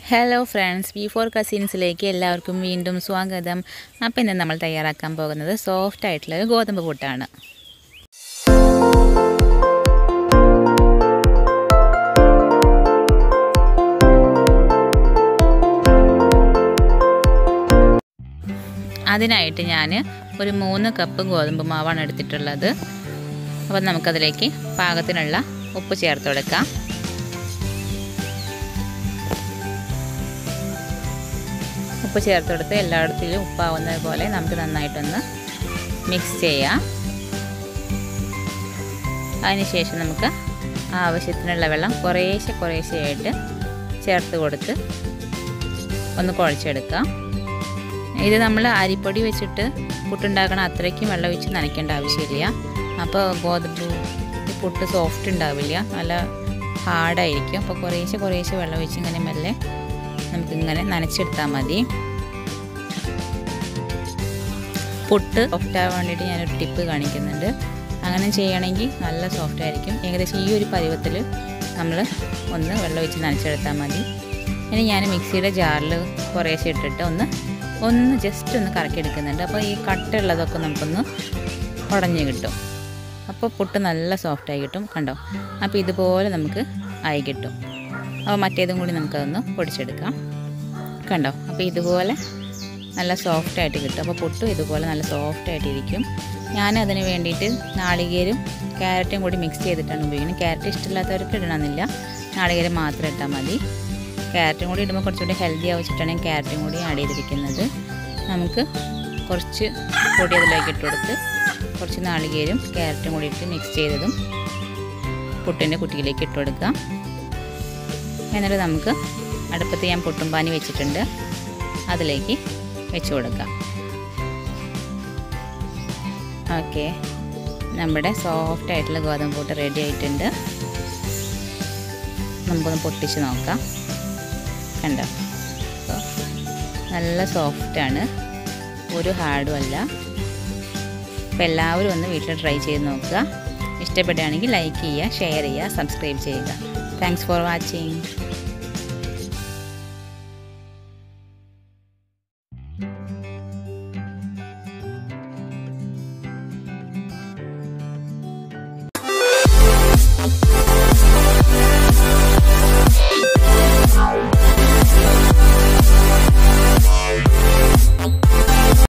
hello friends B four കസിൻസിലേക്ക് എല്ലാവർക്കും വീണ്ടും സ്വാഗതം അപ്പോൾ ഇന്ന് നമ്മൾ തയ്യാറാക്കാൻ പോകുന്നത് സോഫ്റ്റ് ആയിട്ടുള്ളൊരു ഗോതമ്പ് പുട്ടാണ് അതിനായിട്ട് ഞാൻ ഒരു മൂന്ന് കപ്പ് ഗോതമ്പ് മാവാണ് എടുത്തിട്ടുള്ളത് അപ്പോൾ നമുക്കതിലേക്ക് പാകത്തിനുള്ള ഉപ്പ് ചേർത്ത് കൊടുക്കാം ഉപ്പ് ചേർത്ത് കൊടുത്ത് എല്ലായിടത്തിലും ഉപ്പാവുന്നത് പോലെ നമുക്ക് നന്നായിട്ടൊന്ന് മിക്സ് ചെയ്യാം അതിനുശേഷം നമുക്ക് ആവശ്യത്തിനുള്ള വെള്ളം കുറേശ്ശെ കുറേശ്ശെയായിട്ട് ചേർത്ത് കൊടുത്ത് ഒന്ന് കുഴച്ചെടുക്കാം ഇത് നമ്മൾ അരിപ്പൊടി വെച്ചിട്ട് പുട്ടുണ്ടാക്കണ അത്രയ്ക്കും വെള്ളം ഒഴിച്ച് നനയ്ക്കേണ്ട ആവശ്യമില്ല അപ്പോൾ ഗോതമ്പ് പുട്ട് സോഫ്റ്റ് ഉണ്ടാവില്ല നല്ല ഹാർഡായിരിക്കും അപ്പോൾ കുറേശ്ശെ കുറേശ്ശെ വെള്ളം ഒഴിച്ച് ഇങ്ങനെ മെല്ലെ നമുക്കിങ്ങനെ നനച്ചെടുത്താൽ മതി പുട്ട് സോഫ്റ്റ് ആവാൻ വേണ്ടിയിട്ട് ഞാനൊരു ടിപ്പ് കാണിക്കുന്നുണ്ട് അങ്ങനെ ചെയ്യണമെങ്കിൽ നല്ല സോഫ്റ്റ് ആയിരിക്കും ഏകദേശം ഈ ഒരു പരുവത്തിൽ നമ്മൾ ഒന്ന് വെള്ളം ഒഴിച്ച് നനച്ചെടുത്താൽ മതി ഇനി ഞാൻ മിക്സിയുടെ ജാറിൽ കുറേശ്ശെ ഇട്ടിട്ട് ഒന്ന് ഒന്ന് ജസ്റ്റ് ഒന്ന് കറക്കിയെടുക്കുന്നുണ്ട് അപ്പോൾ ഈ കട്ടുള്ളതൊക്കെ നമുക്കൊന്ന് ഉടഞ്ഞ് കിട്ടും അപ്പോൾ പുട്ട് നല്ല സോഫ്റ്റായി കിട്ടും കണ്ടോ അപ്പോൾ ഇതുപോലെ നമുക്ക് ആയി കിട്ടും അപ്പോൾ മറ്റേതും കൂടി നമുക്കതൊന്ന് പൊടിച്ചെടുക്കാം കണ്ടോ അപ്പോൾ ഇതുപോലെ നല്ല സോഫ്റ്റായിട്ട് കിട്ടും അപ്പോൾ പുട്ടും ഇതുപോലെ നല്ല സോഫ്റ്റായിട്ടിരിക്കും ഞാൻ അതിന് വേണ്ടിയിട്ട് നാളികേരും ക്യാരറ്റും കൂടി മിക്സ് ചെയ്തിട്ടാണ് ഉപയോഗിക്കുന്നത് ക്യാരറ്റ് ഇഷ്ടമില്ലാത്തവർക്ക് ഇടണമെന്നില്ല നാളികേരം മാത്രം ഇട്ടാൽ മതി ക്യാരറ്റും കൂടി ഇടുമ്പോൾ കുറച്ചുകൂടി ഹെൽത്തി ആവശ്യമായിട്ടാണ് ഞാൻ ക്യാരറ്റും കൂടി ആഡ് ചെയ്തിരിക്കുന്നത് നമുക്ക് കുറച്ച് പൊടി അതിലേക്ക് ഇട്ട് കൊടുത്ത് കുറച്ച് നാളികേരും ക്യാരറ്റും കൂടി ഇട്ട് മിക്സ് ചെയ്തതും പുട്ടിൻ്റെ കുട്ടിയിലേക്ക് ഇട്ട് കൊടുക്കാം എന്നിട്ട് നമുക്ക് അടുപ്പത്ത് ഞാൻ പുട്ടും പാനി വെച്ചിട്ടുണ്ട് അതിലേക്ക് വെച്ച് കൊടുക്കാം ഓക്കെ നമ്മുടെ സോഫ്റ്റ് ആയിട്ടുള്ള ഗോതമ്പ് പുട്ട് റെഡി ആയിട്ടുണ്ട് നമുക്കൊന്ന് പൊട്ടിച്ച് നോക്കാം കണ്ടോ അപ്പോൾ നല്ല സോഫ്റ്റാണ് ഒരു ഹാർഡും അല്ല അപ്പോൾ എല്ലാവരും ഒന്ന് വീട്ടിൽ ട്രൈ ചെയ്ത് നോക്കുക ഇഷ്ടപ്പെടുകയാണെങ്കിൽ ലൈക്ക് ചെയ്യുക ഷെയർ ചെയ്യുക സബ്സ്ക്രൈബ് ചെയ്യുക താങ്ക്സ് ഫോർ വാച്ചിങ്